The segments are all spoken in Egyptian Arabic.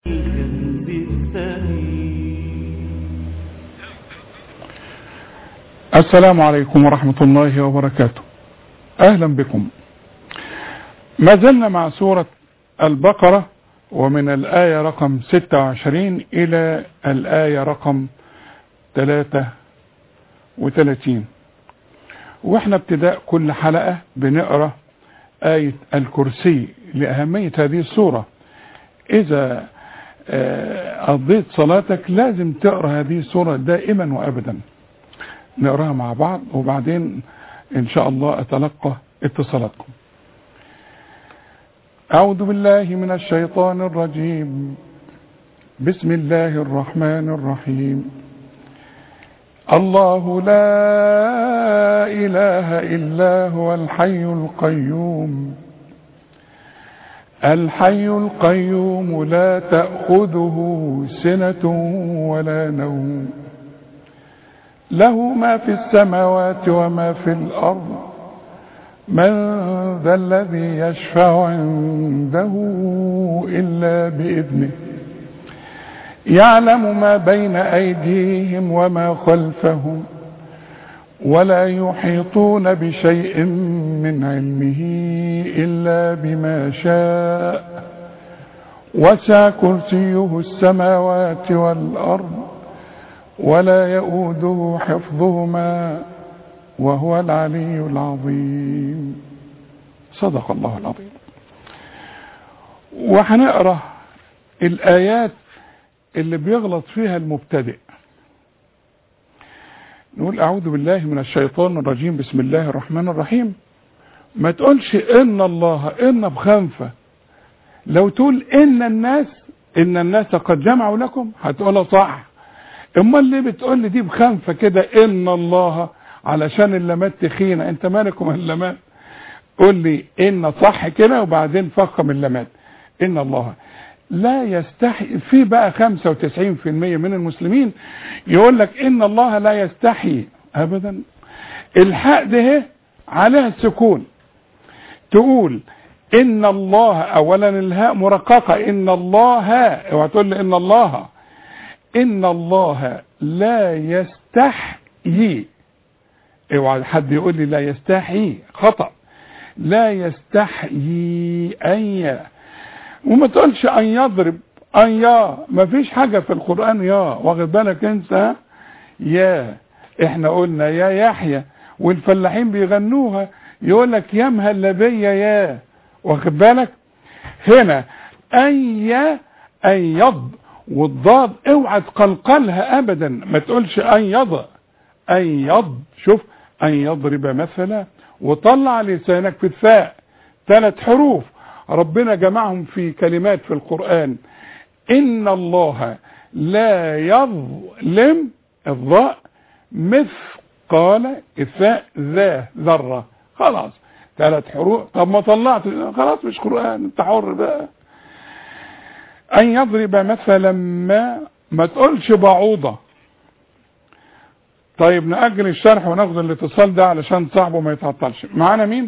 الكنز الثمين السلام عليكم ورحمة الله وبركاته أهلا بكم ما زلنا مع سورة البقرة ومن الآية رقم 26 إلى الآية رقم 33 واحنا ابتداء كل حلقة بنقرأ آية الكرسي لأهمية هذه السورة إذا آه، قضيت صلاتك لازم تقرأ هذه السورة دائما وأبدا نقراها مع بعض وبعدين إن شاء الله أتلقى اتصالاتكم أعوذ بالله من الشيطان الرجيم بسم الله الرحمن الرحيم الله لا إله إلا هو الحي القيوم الحي القيوم لا تأخذه سنة ولا نوم له ما في السماوات وما في الأرض من ذا الذي يشفع عنده إلا بإذنه يعلم ما بين أيديهم وما خلفهم ولا يحيطون بشيء من علمه إلا بما شاء وسع كرسيه السماوات والأرض ولا يؤوده حفظهما وهو العلي العظيم صدق الله العظيم وهنقرا الآيات اللي بيغلط فيها المبتدئ نقول أعوذ بالله من الشيطان الرجيم بسم الله الرحمن الرحيم ما تقولش إن الله إن بخنفة لو تقول إن الناس إن الناس قد جمعوا لكم هتقولها صح امال ليه بتقول لي دي بخنفه كده ان الله علشان اللمات تخينه انت مالك ومال اللمات قول لي ان صح كده وبعدين فخم اللمات ان الله لا يستحي في بقى 95% من المسلمين يقول لك ان الله لا يستحي ابدا الحق ده اهي عليها السكون تقول ان الله اولا الهاء مرققه ان الله اوعى تقول لي ان الله ان الله لا يستحيي اوعى حد يقول لي لا يستحيي خطأ لا يستحيي ان ي وما تقولش ان يضرب ان يا ما فيش حاجة في القرآن يا واخد بالك انت ها؟ يا احنا قلنا يا يحيى والفلاحين بيغنوها يقول لك يا مهلبية يا واخد بالك هنا ان يا ان يض والضاد اوعى تقلقلها ابدا ما تقولش ان يض ان يض شوف ان يضرب مثلا وطلع لسانك في الثاء ثلاث حروف ربنا جمعهم في كلمات في القرآن ان الله لا يظلم الضاء مثقال الثاء ذا ذرة خلاص ثلاث حروف طب ما طلعت خلاص مش قرآن انت حر بقى ان يضرب مثلا ما ما تقولش بعوضة طيب نأجل الشرح وناخد الاتصال ده علشان صاحبه ما يتعطلش معانا مين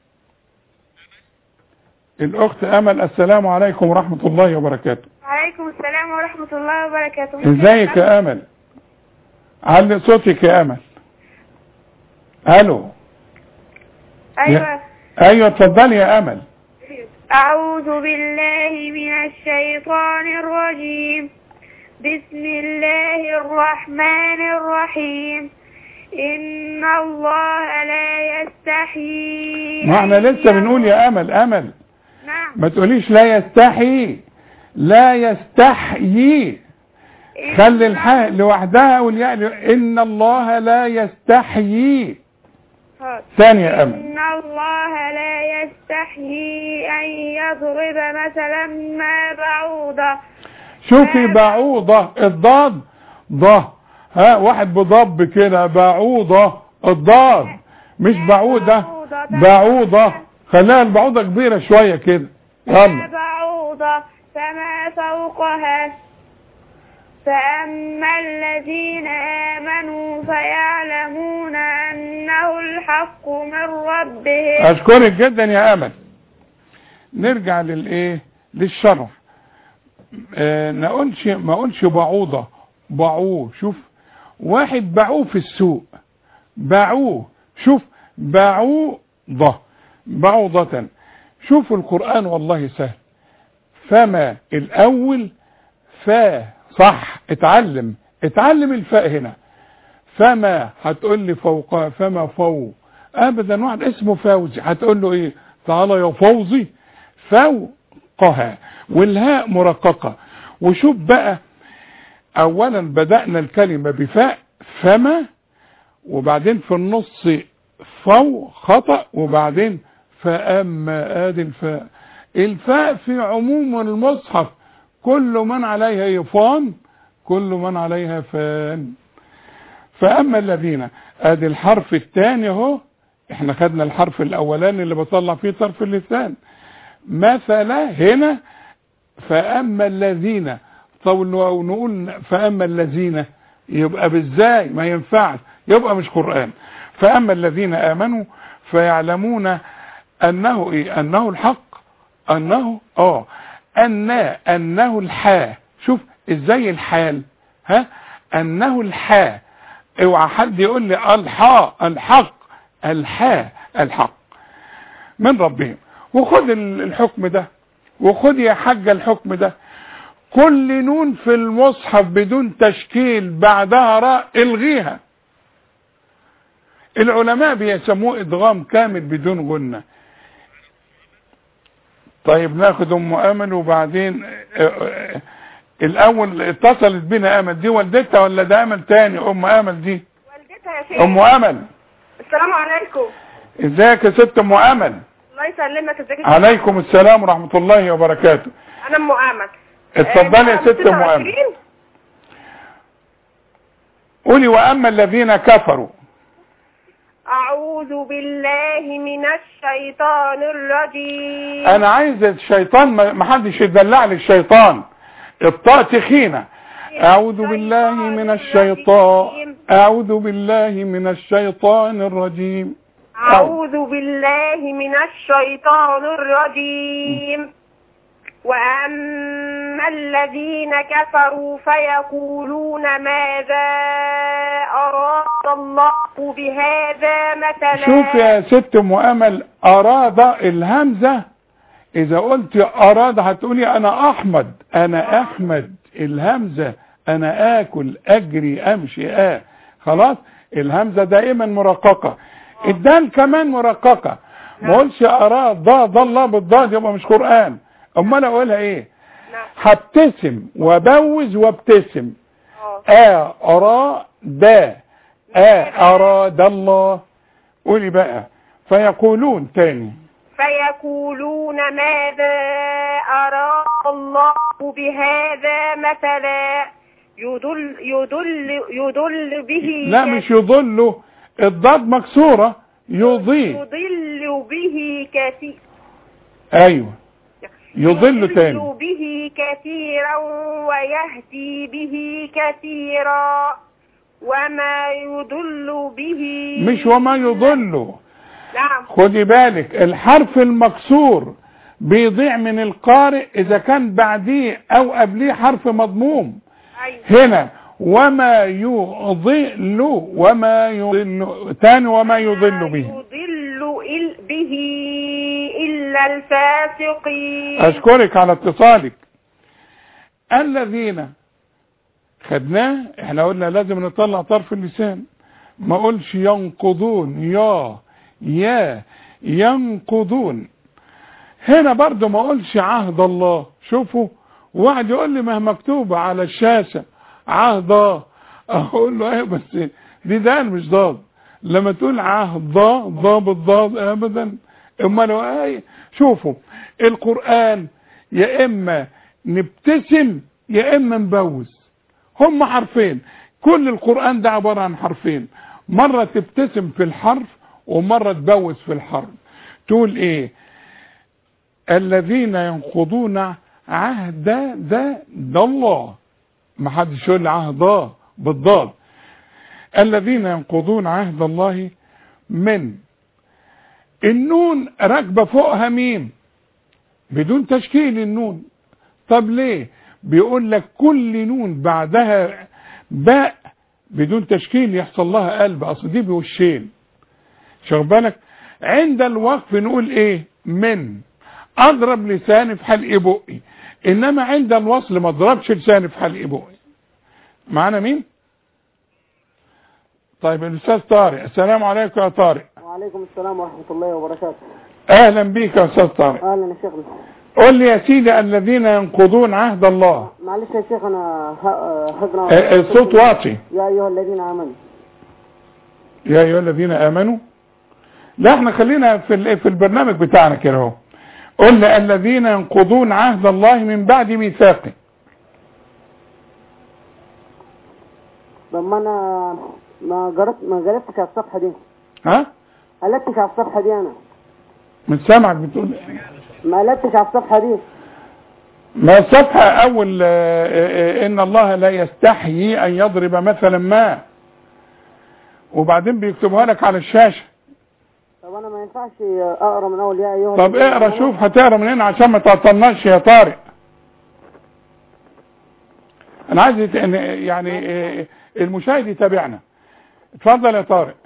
الاخت امل السلام عليكم ورحمة الله وبركاته وعليكم السلام ورحمة الله وبركاته ازيك يا امل علي صوتك يا امل الو أيوة ايوه اتفضلي يا امل أعوذ بالله من الشيطان الرجيم بسم الله الرحمن الرحيم إن الله لا يستحيي ما احنا أن لسه بنقول يا امل امل نعم ما تقوليش لا يستحي لا يستحيي إن خلي الحاء لوحدها والياء لو- ان الله لا يستحيي حاضر. ثانية يا امل إن الله لا يستحيي أن يضرب مثلا ما بعوضة شوفي بعوضة الضاد ضه ها واحد بضب كده بعوضة الضاد مش بعوضة بعوضة خليها البعوضة كبيرة شوية كده ما يلا بعوضة فما فوقها فأما الذين آمنوا فيعلمون أنه الحق من ربهم اشكرك جدا يا امل نرجع للايه للشرح آه نقولش ما اقولش بعوضة باعوه شوف واحد باعوه في السوق باعوه شوف بعوضة بعوضة شوفوا القرآن والله سهل فما الأول فا صح اتعلم اتعلم الفاء هنا فما هتقول لي فوق فما فوق ابدا واحد اسمه فوزي هتقول له ايه تعالى يا فوزي فوقها والهاء مرققة وشوف بقى اولا بدأنا الكلمة بفاء فما وبعدين في النص فو خطأ وبعدين فأما ادي الفاء الفاء في عموم المصحف كل من عليها يفان كل من عليها فان فأما الذين ادي الحرف الثاني اهو احنا خدنا الحرف الاولاني اللي بطلع فيه طرف اللسان مثلا هنا فأما الذين طب لو نقول فأما الذين يبقى بالزاي ما ينفعش يبقى مش قرآن فأما الذين آمنوا فيعلمون أنه إيه أنه الحق أنه آه أن أنه الحا شوف إزاي الحال ها أنه الحا اوعى حد يقول لي الحا الحق الحا الحق من ربهم وخد الحكم ده وخد يا حاجة الحكم ده كل نون في المصحف بدون تشكيل بعدها راء الغيها العلماء بيسموه ادغام كامل بدون غنة طيب ناخد ام امل وبعدين الاول اتصلت بنا امل دي والدتها ولا ده امل تاني ام امل دي والدتها يا شيخ ام امل السلام عليكم ازيك يا ست ام امل الله يسلمك ازيك يا عليكم السلام ورحمة الله وبركاته انا ام امل اتفضلي يا آه، ست ام امل 26. قولي واما الذين كفروا اعوذ بالله من الشيطان الرجيم انا عايز الشيطان ما ما حدش يدلع لي الشيطان الطاء تخينه اعوذ بالله من الشيطان اعوذ بالله من الشيطان الرجيم اعوذ بالله من الشيطان الرجيم واما الذين كفروا فيقولون ماذا اراد الله بهذا مثلا شوف يا ست ام امل اراد الهمزه اذا قلت اراد هتقولي انا احمد انا احمد الهمزه انا اكل اجري امشي اه خلاص الهمزه دائما مرققه الدال كمان مرققه ما اقولش اراد ضاد الله بالضاد يبقى مش قران امال اقولها ايه نعم. هبتسم وبوز وابتسم آه. آ أرى دا آ أراد الله قولي بقى فيقولون تاني فيقولون ماذا أراد الله بهذا مثلا يدل يدل يدل به لا مش يضل الضاد مكسورة يضيء يضل به كثير ايوه يضل تاني به كثيرا ويهدي به كثيرا وما يضل به مش وما يضل نعم خدي بالك الحرف المكسور بيضيع من القارئ اذا كان بعديه او قبليه حرف مضموم أيوة. هنا وما يضل وما يضل تاني وما يضل به يضل إل- به إلا الفاسقين اشكرك على اتصالك الذين خدناه احنا قلنا لازم نطلع طرف اللسان ما اقولش ينقضون يا يا ينقضون هنا برضو ما اقولش عهد الله شوفوا واحد يقول لي ما هي مكتوبة على الشاشة عهد اقول له ايه بس دي دال مش ضاد لما تقول عهد ضا بالضاد ابدا امال هو ايه شوفوا القرآن يا اما نبتسم يا اما نبوز هم حرفين كل القرآن ده عبارة عن حرفين مرة تبتسم في الحرف ومرة تبوز في الحرف تقول ايه الذين ينقضون عهد ده ده الله ما حدش يقول لي عهد بالضاد الذين ينقضون عهد الله من النون راكبه فوقها ميم بدون تشكيل النون طب ليه بيقول لك كل نون بعدها باء بدون تشكيل يحصل لها قلب اصل دي بوشين شوف بالك عند الوقف نقول ايه من اضرب لساني في حلق بقي انما عند الوصل ما اضربش لساني في حلق بقي معانا مين طيب الاستاذ طارق السلام عليكم يا طارق وعليكم السلام ورحمة الله وبركاته اهلا بيك يا استاذ طارق أهلا يا شيخنا قول لي يا سيدي الذين ينقضون عهد الله معلش يا شيخ أنا ه- هقرأ آه، الصوت واطي يا أيها الذين آمنوا يا ايها الذين امنوا لا احنا خلينا في ال- في البرنامج بتاعنا كده اهو قلنا الذين ينقضون عهد الله من بعد ميثاقه طب ما أنا ما قرأت ما قرأتش على الصفحة دي ها قلبتش على الصفحة دي أنا من سامعك بتقول ما قلبتش على الصفحة دي ما الصفحة اول آه، آه، آه، ان الله لا يستحيي ان يضرب مثلا ما وبعدين بيكتبها لك على الشاشة طب أنا ما ينفعش أقرأ من أول يا أيها طب الذين اقرا آمنوا. شوف هتقرا من هنا عشان ما تعطلناش يا طارق انا عايز يت- إن- يعني آه، المشاهد يتابعنا اتفضل يا طارق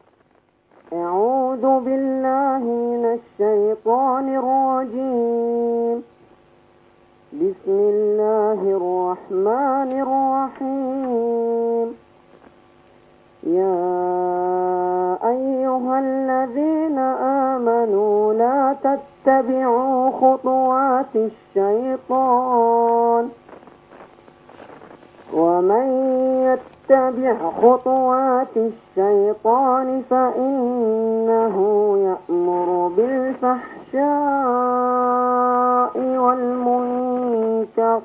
أعوذ بالله من الشيطان الرجيم بسم الله الرحمن الرحيم يا أيها الذين آمنوا لا تتبعوا خطوات الشيطان ومن يتبع خطوات الشيطان فإنه يأمر بالفحشاء والمنكر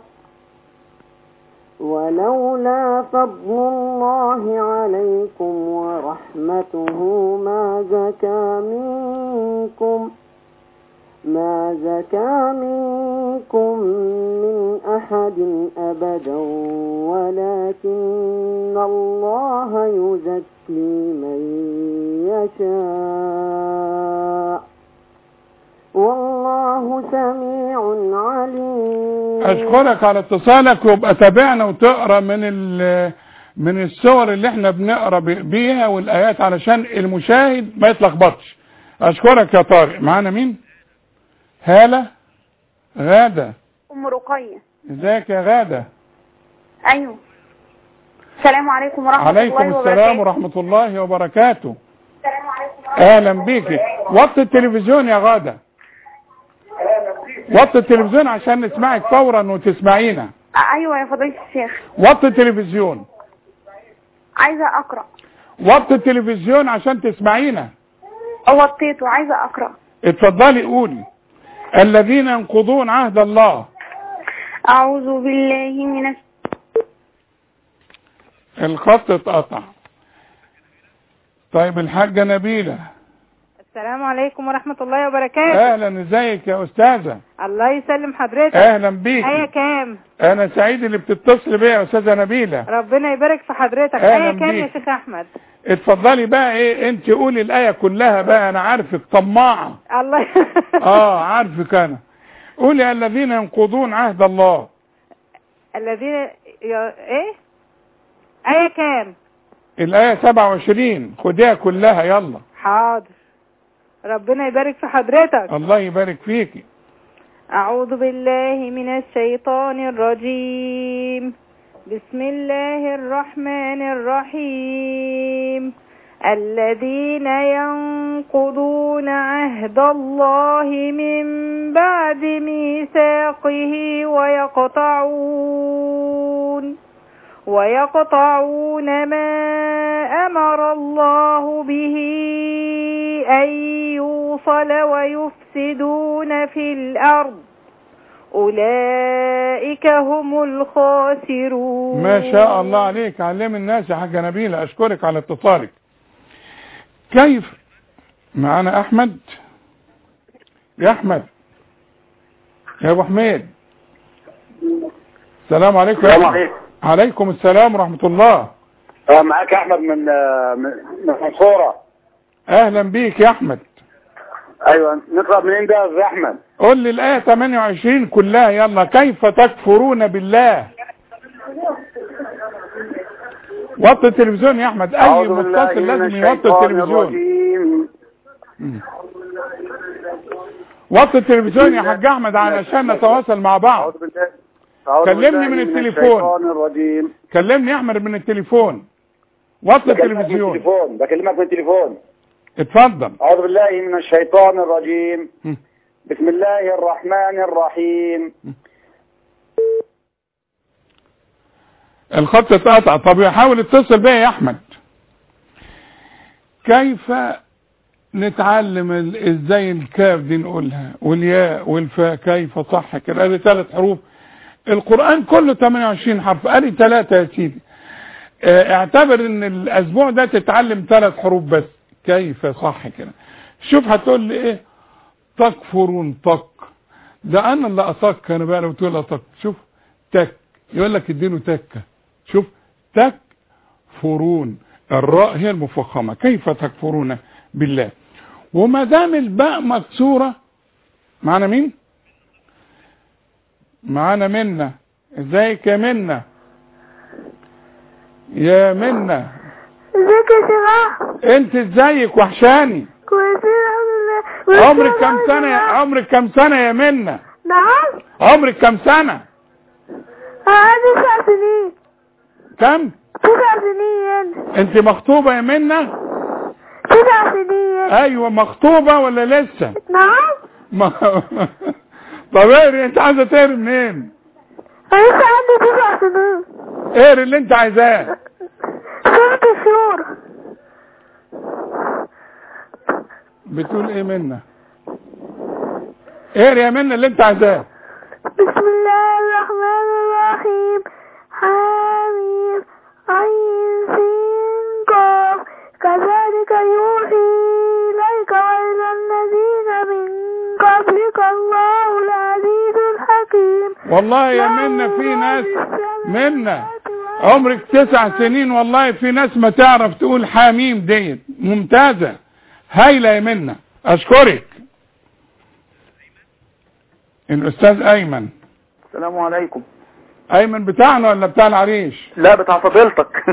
ولولا فضل الله عليكم ورحمته ما زكى منكم ما زكى منكم من أحد أبدا ولكن الله يزكي من يشاء والله سميع عليم اشكرك على اتصالك وابقى تابعنا وتقرا من ال من الصور اللي احنا بنقرا ب- بيها والايات علشان المشاهد ما يتلخبطش اشكرك يا طارق معانا مين هاله غاده أم رقية ازيك يا غاده أيوه السلام عليكم ورحمة عليكم الله السلام وبركاته ورحمه الله وبركاته السلام عليكم اهلا بيكي وطي التلفزيون يا غاده وطي التلفزيون عشان نسمعك فورا وتسمعينا أيوه يا فضيلة الشيخ وطي التلفزيون عايزة أقرأ وطي التلفزيون عشان تسمعينا وطيته عايزة أقرأ اتفضلي قولي الذين ينقضون عهد الله أعوذ بالله من الش... الخط اتقطع طيب الحاجة نبيلة السلام عليكم ورحمة الله وبركاته اهلا ازيك يا استاذة الله يسلم حضرتك اهلا هيا بيك كام انا سعيد اللي بتتصل بيا يا استاذة نبيلة ربنا يبارك في حضرتك أهلا هيا كام يا بيك. شيخ احمد اتفضلي بقى ايه انت قولي الاية كلها بقى انا عارفك طماعة الله اه عارفك انا قولي الذين ينقضون عهد الله الذين ي... ايه هيا كام الاية 27 خديها كلها يلا حاضر ربنا يبارك في حضرتك الله يبارك فيكي أعوذ بالله من الشيطان الرجيم بسم الله الرحمن الرحيم الذين ينقضون عهد الله من بعد ميثاقه ويقطعون ويقطعون ما أمر الله به أن يوصل ويفسدون في الأرض أولئك هم الخاسرون ما شاء الله عليك علم الناس يا حاجة نبيلة أشكرك على اتصالك كيف معنا أحمد يا أحمد يا أبو حميد السلام عليكم يا السلام أحمد. عليكم. عليكم السلام ورحمة الله آه، معاك احمد من آه، من من منصوره أهلا بيك يا أحمد ايوه نقرا منين ده يا استاذ احمد قول لي الآية 28 كلها يلا كيف تكفرون بالله وطي التلفزيون يا احمد اي أعوذ بالله متصل من لازم يوطي الشيطان التلفزيون الرجيم وطي التلفزيون يا حاج احمد علشان نتواصل مع بعض أعوذ بالله أعوذ كلمني بالله من التليفون. الشيطان الرجيم كلمني يا احمد من التليفون وطي بكلمك من التلفزيون التليفون بكلمك من التليفون اتفضل أعوذ بالله من الشيطان الرجيم م. بسم الله الرحمن الرحيم الخط اتقطع طب حاول اتصل بيا يا احمد كيف نتعلم ال- ازاي الكاف دي نقولها والياء والفاء كيف صح كده ادي ثلاث حروف القرآن كله 28 حرف ادي ثلاثة يا سيدي اه، اعتبر ان الاسبوع ده تتعلم ثلاث حروف بس كيف صح كده شوف هتقول لي ايه تكفرون طق ده انا اللي اطق انا بقى لو تقول اطق شوف تك يقول لك اديله تكه شوف تكفرون الراء هي المفخمه كيف تكفرون بالله وما دام الباء مكسوره معانا مين معانا منا ازيك يا منا يا منا ازيك يا شيخ انت ازيك وحشاني كويسين الحمد لله عمرك كام سنه يا عمرك كام سنه يا منا نعم عمرك كام سنه عندي تسع سنين كم تسع سنين انت مخطوبه يا منا تسع سنين ايوه مخطوبه ولا لسه نعم ما طب اقري انت عايزه تقري منين أنا لسه عندي تسع سنين اقري اللي انت عايزاه سورة الشور بتقول ايه منا اقري يا منا اللي انت عايزاه بسم الله الرحمن الرحيم حميم عين سين قاف كذلك يوحي إليك وإلى الذين من قبلك الله العزيز الحكيم والله يا منا في ناس منا عمرك تسع سنين والله في ناس ما تعرف تقول حميم ديت ممتازة هايلة يا منا اشكرك الاستاذ ايمن السلام عليكم ايمن بتاعنا ولا بتاع العريش لا بتاع فضيلتك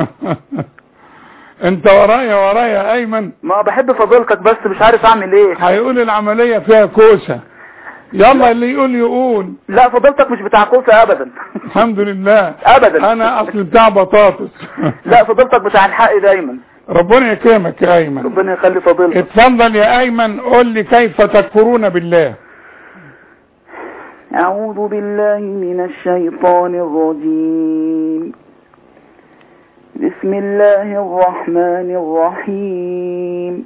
انت ورايا ورايا يا ايمن ما بحب فضيلتك بس مش عارف اعمل ايه هيقول العملية فيها كوسة يلا اللي يقول يقول لا فضيلتك مش بتاع كوسه ابدا الحمد لله ابدا انا اصل بتاع بطاطس لا فضيلتك بتاع الحق دايما ربنا يكرمك يا ايمن ربنا يخلي فضيلتك اتفضل يا ايمن قول لي كيف تكفرون بالله أعوذ بالله من الشيطان الرجيم بسم الله الرحمن الرحيم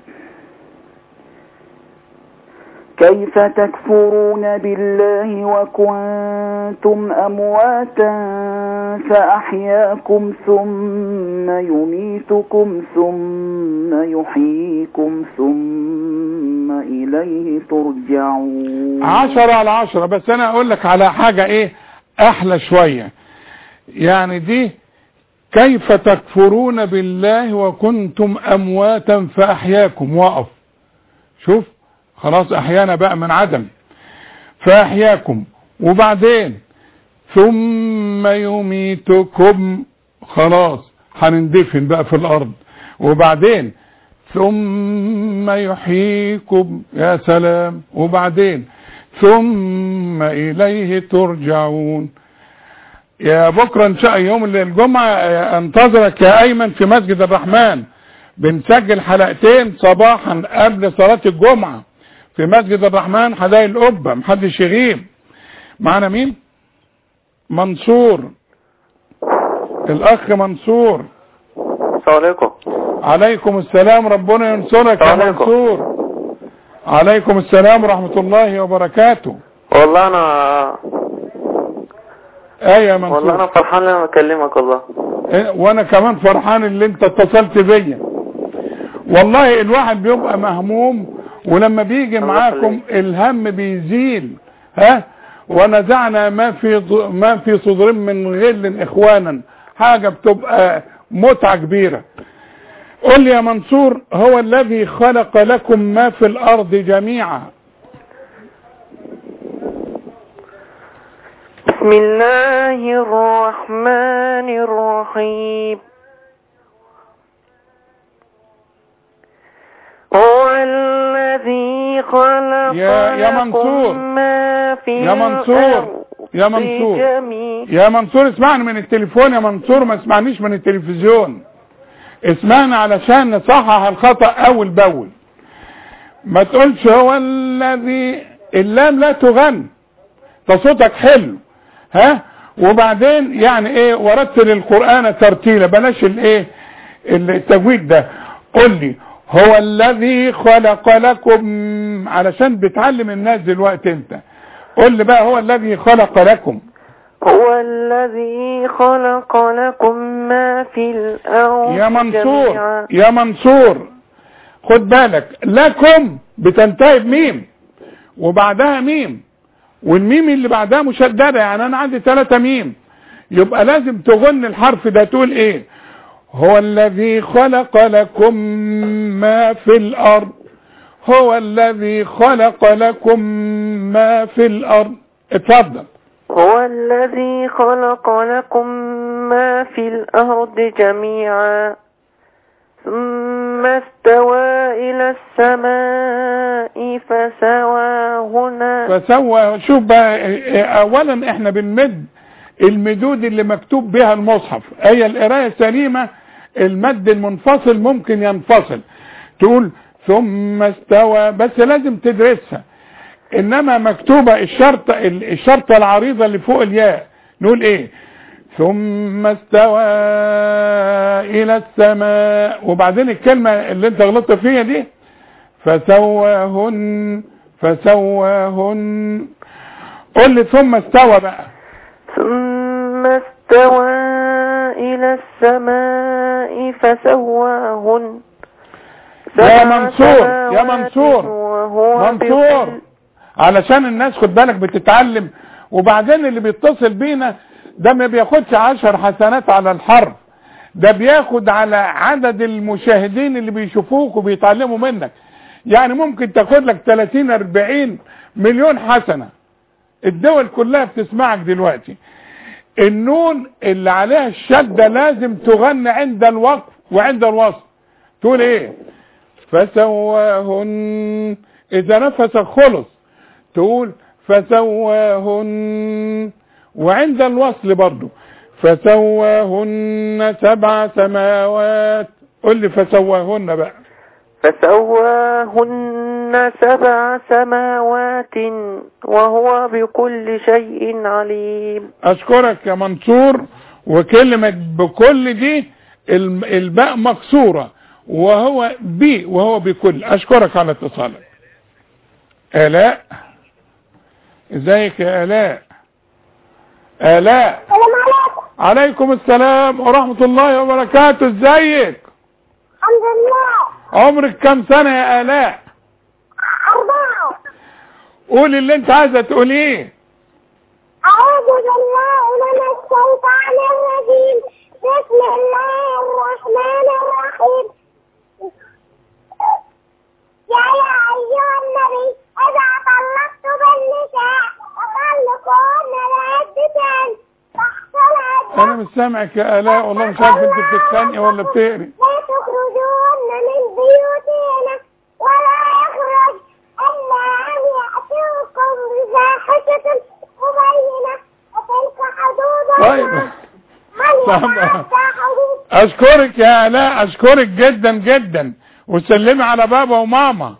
كيف تكفرون بالله وكنتم أمواتا فأحياكم ثم يميتكم ثم يحييكم ثم إليه ترجعون عشرة على عشرة بس انا اقول لك على حاجة ايه احلى شوية يعني دي كيف تكفرون بالله وكنتم امواتا فاحياكم وقف شوف خلاص احيانا بقى من عدم فاحياكم وبعدين ثم يميتكم خلاص هنندفن بقى في الارض وبعدين ثم يحييكم يا سلام وبعدين ثم اليه ترجعون يا بكره ان شاء يوم الجمعه آه، انتظرك يا ايمن في مسجد الرحمن بنسجل حلقتين صباحا قبل صلاه الجمعه في مسجد الرحمن حدائق القبه محدش يغيب معانا مين منصور الاخ منصور السلام عليكم عليكم السلام ربنا ينصرك يا السلام عليكم. منصور عليكم السلام ورحمة الله وبركاته والله انا ايه يا والله منصور انا فرحان ان انا بكلمك والله إيه، وانا كمان فرحان اللي انت اتصلت بيا والله الواحد بيبقى مهموم ولما بيجي الله معاكم يخليك. الهم بيزيل ها ونزعنا ما في ض- ما في صدورهم من غل اخوانا حاجه بتبقى متعه كبيره قل لي يا منصور هو الذي خلق لكم ما في الارض جميعا بسم الله الرحمن الرحيم هو الذي خلق يا- يا منصور. لكم ما في يا منصور. الأرض يا منصور. جميعا يا منصور اسمعني من التليفون يا منصور ما اسمعنيش من التلفزيون اسمعنا علشان نصحح الخطأ اول باول ما تقولش هو الذي اللام لا تغن ده صوتك حلو ها وبعدين يعني ايه ورتل القرآن ترتيلا بلاش الايه التجويد ده قل لي هو الذي خلق لكم علشان بتعلم الناس دلوقتي انت قل لي بقى هو الذي خلق لكم هو الذي خلق لكم ما في الأرض يا منصور جميعا يا منصور خد بالك لكم بتنتهي بميم وبعدها ميم والميم اللي بعدها مشددة يعني انا عندي ثلاثة ميم يبقى لازم تغن الحرف ده تقول ايه هو الذي خلق لكم ما في الارض هو الذي خلق لكم ما في الارض اتفضل هو الذي خلق لكم ما في الأرض جميعا ثم استوى إلى السماء فسواهن فسوى شوف بقى إيه، اولا احنا بنمد المدود اللي مكتوب بها المصحف هي القرايه سليمه المد المنفصل ممكن ينفصل تقول ثم استوى بس لازم تدرسها انما مكتوبه الشرطه الشرطه العريضه اللي فوق الياء نقول ايه ثم استوى الى السماء وبعدين الكلمه اللي انت غلطت فيها دي فسواهن فسواهن قل لي ثم استوى بقى ثم استوى إلى السماء فسواهن يا سبع منصور يا سماوات منصور وهو منصور بكل- علشان الناس خد بالك بتتعلم وبعدين اللي بيتصل بينا ده ما بياخدش عشر حسنات على الحرف ده بياخد على عدد المشاهدين اللي بيشوفوك وبيتعلموا منك يعني ممكن تاخد لك 30 40 مليون حسنة الدول كلها بتسمعك دلوقتي النون اللي عليها الشدة لازم تغني عند الوقف وعند الوصل تقول ايه فسواهن اذا نفسك خلص تقول فسواهن وعند الوصل برضو فسواهن سبع سماوات قل لي فسواهن بقى فسواهن سبع سماوات وهو بكل شيء عليم اشكرك يا منصور وكلمة بكل دي الم- الباء مكسورة وهو بي وهو بكل اشكرك على اتصالك الاء ازيك يا الاء الاء السلام عليكم عليكم السلام ورحمة الله وبركاته ازيك الحمد لله عمرك كم سنة يا الاء أربعة قولي اللي انت عايزة تقوليه أعوذ بالله من الشيطان الرجيم بسم الله الرحمن الرحيم يا يا أيها النبي إذا طلقتم النساء فطلقوهن لعدتهن تحت العدة انا مش سامعك يا الاء والله مش عارف انت بتتخانقي ولا بتقري لا تخرجوهن من بيوتهن ولا يخرج إلا أن يأتوكم بفاحشة مبينة وتلك حدود طيب. الله من طب. يتعدى حدود اشكرك يا الاء اشكرك جدا جدا وسلمي على بابا وماما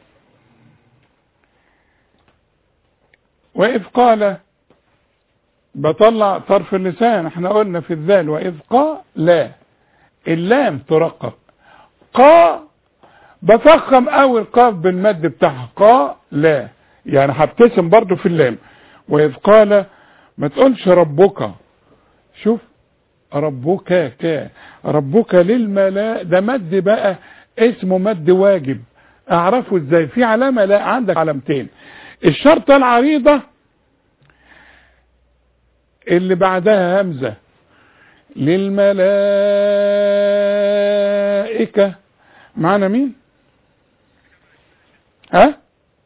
واذ قال بطلع طرف اللسان احنا قلنا في الذال واذ قال لا اللام ترقق قا بفخم قوي القاف بالمد بتاعها قا لا يعني هبتسم برضو في اللام واذ قال ما تقولش ربك شوف ربك كا ربك للملا ده مد بقى اسمه مد واجب اعرفه ازاي في علامة لا عندك علامتين الشرطة العريضة اللي بعدها همزة الملائكة معنا مين ها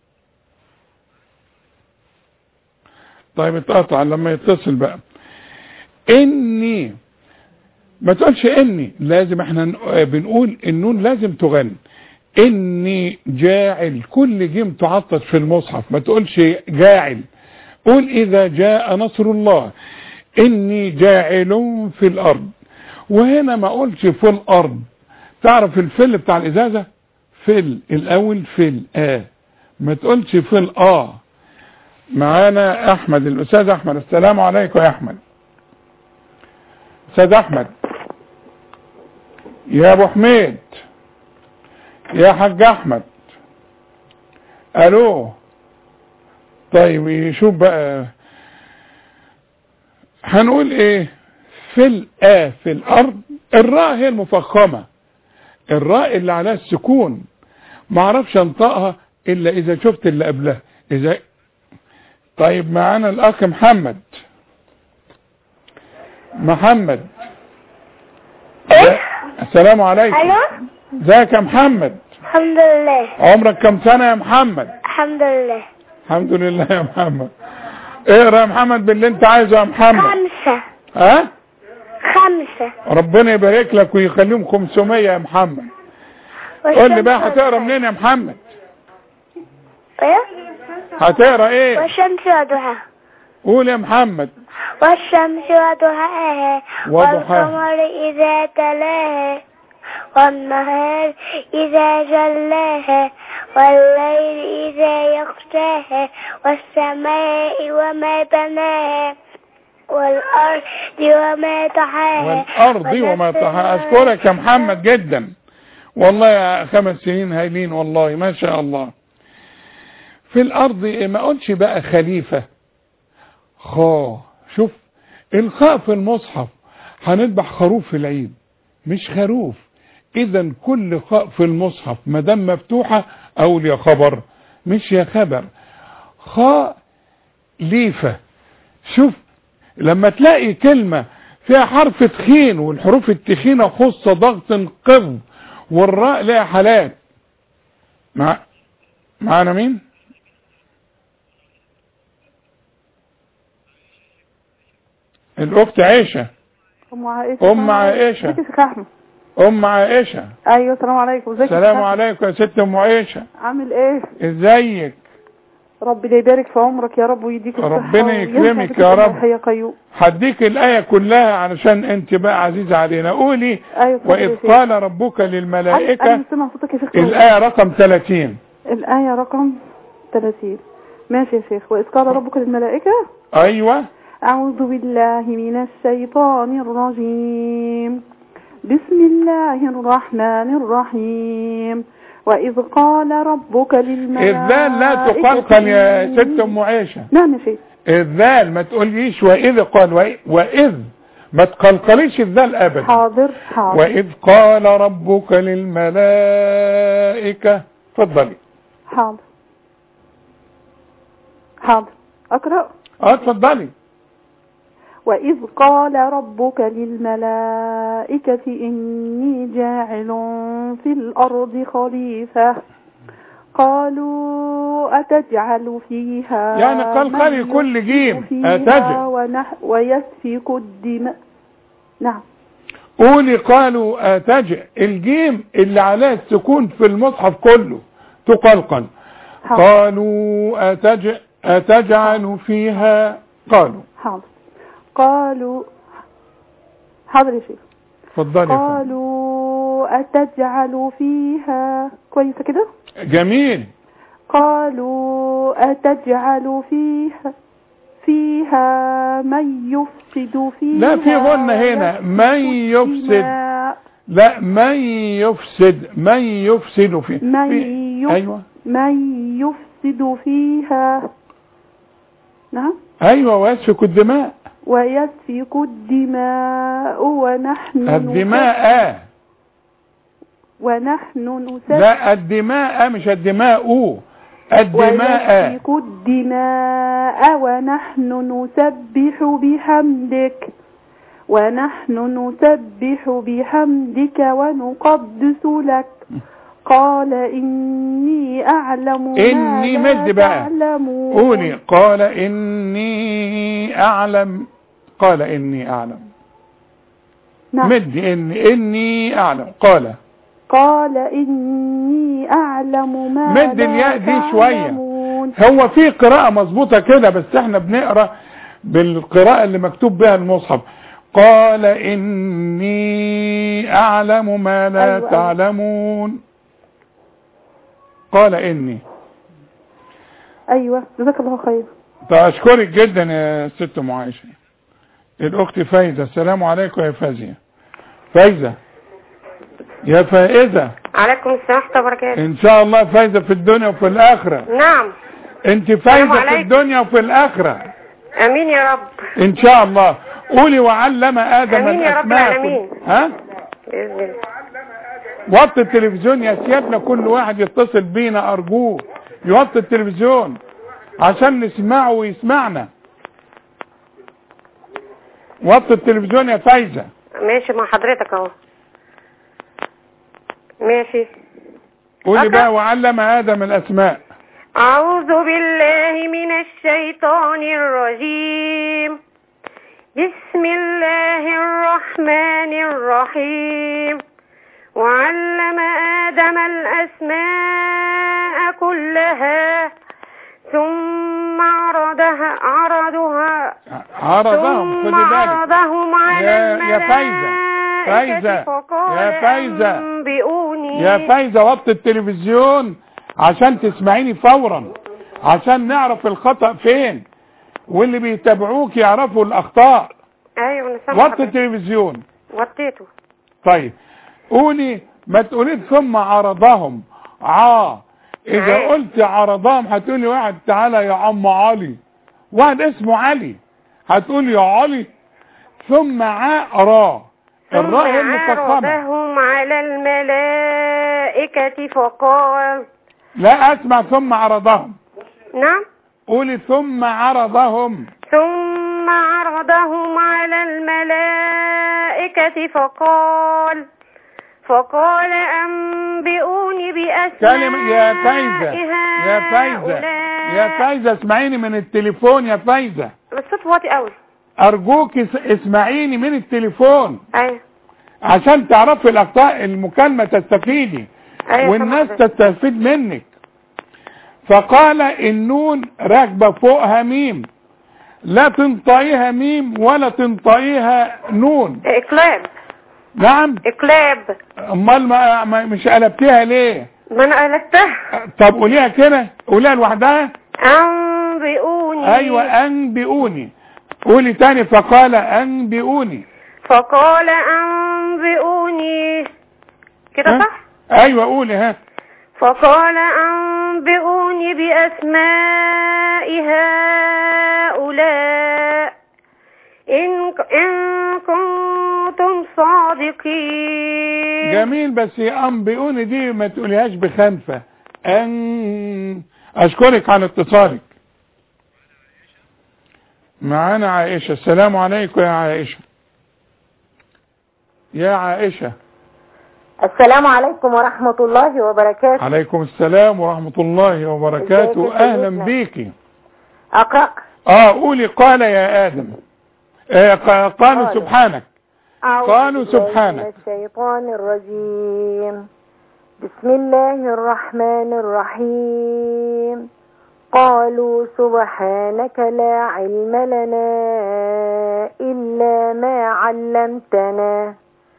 طيب اتقطع لما يتصل بقى اني ما تقولش اني لازم احنا ن- بنقول النون لازم تغني اني جاعل كل جيم تعطش في المصحف ما تقولش جاعل قول اذا جاء نصر الله اني جاعل في الارض وهنا ما قلتش في الارض تعرف الفل بتاع الازازة فل الاول فل اه ما تقولش في الاه معانا احمد الاستاذ احمد السلام عليكم يا احمد استاذ احمد يا ابو حميد يا حاج احمد الو طيب يشوف بقى هنقول ايه في الآ في الارض الراء هي المفخمة الراء اللي عليها السكون ما اعرفش انطقها الا اذا شفت اللي قبلها اذا طيب معانا الاخ محمد محمد ايه السلام عليكم الو ازيك يا محمد الحمد لله عمرك كم سنة يا محمد الحمد لله الحمد لله يا محمد اقرا يا محمد باللي انت عايزه يا محمد خمسة ها خمسة ربنا يبارك لك ويخليهم 500 يا محمد قول لي بقى هتقرا منين يا محمد ايه هتقرا ايه والشمس وضحاها قول يا محمد والشمس وضحاها وضحاها. والقمر إذا تلاها والنهار إذا جلاها والليل إذا يغشاها والسماء وما بناها والأرض وما طحاها والارض وما طحاها اشكرك يا محمد جدا والله يا خمس سنين هايلين والله ما شاء الله في الارض ما قلتش بقى خليفة خا شوف الخاء في المصحف هنذبح خروف في العيد مش خروف اذا كل خاء في المصحف ما دام مفتوحة اقول يا خبر مش يا خبر خاء ليفة شوف لما تلاقي كلمة فيها حرف تخين والحروف التخينة خص ضغط قض والراء لها حالات مع معانا مين الاخت عائشة ام عائشه ام عائشة ازيك يا شيخ احمد ام عائشة ايوه السلام عليكم ازيك يا السلام شيخ أحمد؟ عليكم يا ست ام عائشة عامل ايه ازيك ربنا يبارك في عمرك يا رب ويديك الصحه ربنا وينفع يكرمك بك يا الله رب. يا قيوم هديك الآية كلها علشان انت بقى عزيزة علينا قولي ايوه اتفضل وإذ يا شيخ. قال ربك انا للملائكة مش سامع صوتك يا شيخ الآية رقم 30 الآية رقم 30 ماشي يا شيخ وإذ قال ربك للملائكة أيوة أعوذ بالله من الشيطان الرجيم بسم الله الرحمن الرحيم وإذ قال ربك للملائكة الذال لا تقلقل يا ست أم عائشة نعم يا شيخ الذال ما تقوليش وإذ قال وإ- وإذ ما تقلقليش الذال أبدا حاضر حاضر وإذ قال ربك للملائكة اتفضلي حاضر حاضر أقرأ اه اتفضلي وإذ قال ربك للملائكة إني جاعل في الأرض خليفة قالوا أتجعل فيها يعني قلقلي من كل جيم. يفسد فيها أتجعل. ونح ويسفك الدماء نعم قولي قالوا أتجع الجيم اللي عليه السكون في المصحف كله تقلقل حاضر قالوا أتجع أتجعل فيها قالوا حاضر قالوا حاضر يا شيخ اتفضلي يا فندم. قالوا أتجعل فيها كويسة كده جميل قالوا أتجعل فيها فيها من يفسد فيها لا في غنة هنا من يفسد الدماء لا من يفسد من يفسد في من في- يف- ايوه من يفسد فيها نعم ايوه ويسفك الدماء ويسفك الدماء ونحن الدماء نسبح- ونحن نسبح لا الدماء مش الدماء الدماء ويسفك الدماء ونحن نسبح بحمدك ونحن نسبح بحمدك ونقدس لك قال إني أعلم ما إني لا مد بقى. تعلمون قولي قال إني أعلم قال إني أعلم نعم. مد إني إني أعلم قال قال إني أعلم ما مد لا الياء دي شوية. تعلمون. هو في قراءة مظبوطة كده بس احنا بنقرأ بالقراءة اللي مكتوب بها المصحف قال إني أعلم ما لا أيوة، أيوة. تعلمون قال إني أيوة جزاك الله خير أشكرك جدا يا ست أم عائشة الأخت فايزة السلام عليكم يا فايزة فايزة يا فائزة عليكم السلام ورحمة الله وبركاته إن شاء الله فايزة في الدنيا وفي الآخرة نعم أنت فايزة في عليكم. الدنيا وفي الآخرة امين يا رب ان شاء الله قولي وعلم ادم آمين يا رب الاسماء العالمين. كل- ها باذن الله وطي التلفزيون يا سيادنا كل واحد يتصل بينا ارجوه يوطي التلفزيون عشان نسمعه ويسمعنا وطي التلفزيون يا فايزة ماشي مع حضرتك اهو ماشي قولي أوكي. بقى وعلم ادم الاسماء أعوذ بالله من الشيطان الرجيم بسم الله الرحمن الرحيم وعلم آدم الأسماء كلها ثم عرضها عرضها عرضهم ثم خدي بالك عرضهم على يا- يا فايزة. الملائكة فايزة. فقال يا فايزة. أنبئوني يا فايزة وطي التلفزيون عشان تسمعيني فورا عشان نعرف الخطأ فين واللي بيتابعوك يعرفوا الاخطاء أيوة أنا سامعة وطي حضرتك. التلفزيون وطيته طيب قولي ما تقولي ثم عرضهم عا اذا عا. قلت عرضهم هتقولي واحد تعالى يا عم علي واحد اسمه علي هتقولي يا علي ثم عا را الراء هي ثم المفخمة عرضهم على الملائكة فقال لا اسمع ثم عرضهم نعم قولي ثم عرضهم ثم عرضهم على الملائكة فقال فقال أنبئوني بأسماء كلمة يا فايزة يا فايزة يا هؤلاء. فايزة اسمعيني من التليفون يا فايزة بس صوت واطي قوي ارجوك اس- اسمعيني من التليفون ايوه عشان تعرفي الاخطاء المكالمة تستفيدي ايوه والناس سامعة حضرتك. تستفيد منك فقال النون راكبة فوقها ميم لا تنطقيها ميم ولا تنطقيها نون اقلاب نعم اقلاب امال ما ما- مش قلبتيها ليه ما انا قلبتها طب قوليها كده قوليها لوحدها أنبئوني ايوه انبئوني قولي تاني فقال انبئوني فقال أنبئوني كده ها؟ صح ايوه قولي ها فقال أنبئوني بأسماء هؤلاء إن, إن كنتم صادقين جميل بس يا انبئوني دي ما تقوليهاش بخنفة ان اشكرك على اتصالك معانا عائشة السلام عليكم يا عائشة يا عائشة السلام عليكم ورحمة الله وبركاته عليكم السلام ورحمة الله ازيك وبركاته يا اهلا سيدنا؟ بيكي أقرأ اه قولي قال يا ادم آه ق- قالوا قال. سبحانك أعوذ قالوا بالله سبحانك. من الشيطان الرجيم بسم الله الرحمن الرحيم قالوا سبحانك لا علم لنا إلا ما علمتنا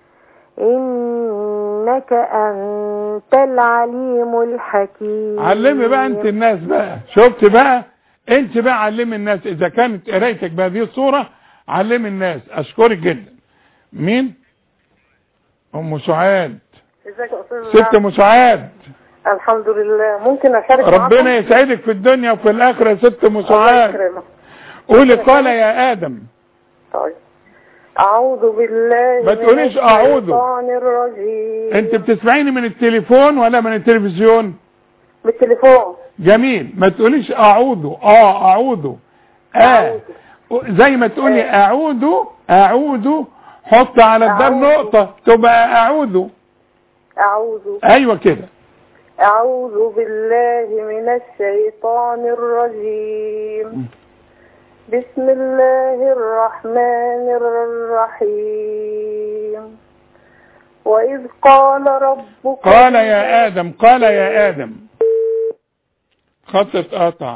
إنك أنت العليم الحكيم علمي بقى انت الناس بقى شفت بقى انت بقى علمي الناس اذا كانت قرايتك بهذه الصورة علمي الناس اشكرك جدا مين ام سعاد ازيك يا أستاذ ست ام سعاد الحمد لله ممكن أشارك ربنا يسعدك في الدنيا وفي الاخره يا ست ام الله سعاد يكرمك قولي قال يا ادم طيب أعوذ بالله ما تقوليش من أعوذ. الشيطان الرجيم انت بتسمعيني من التليفون ولا من التلفزيون بالتليفون جميل ما تقوليش اعوذ اه اعوذ اه زي ما تقولي اعوذ اعوذ حط على الدال أعوذ. نقطة تبقى اعوذ أعوذ ايوه كده أعوذ بالله من الشيطان الرجيم بسم الله الرحمن الرحيم وإذ قال ربك قال يا ادم قال يا ادم خط اتقطع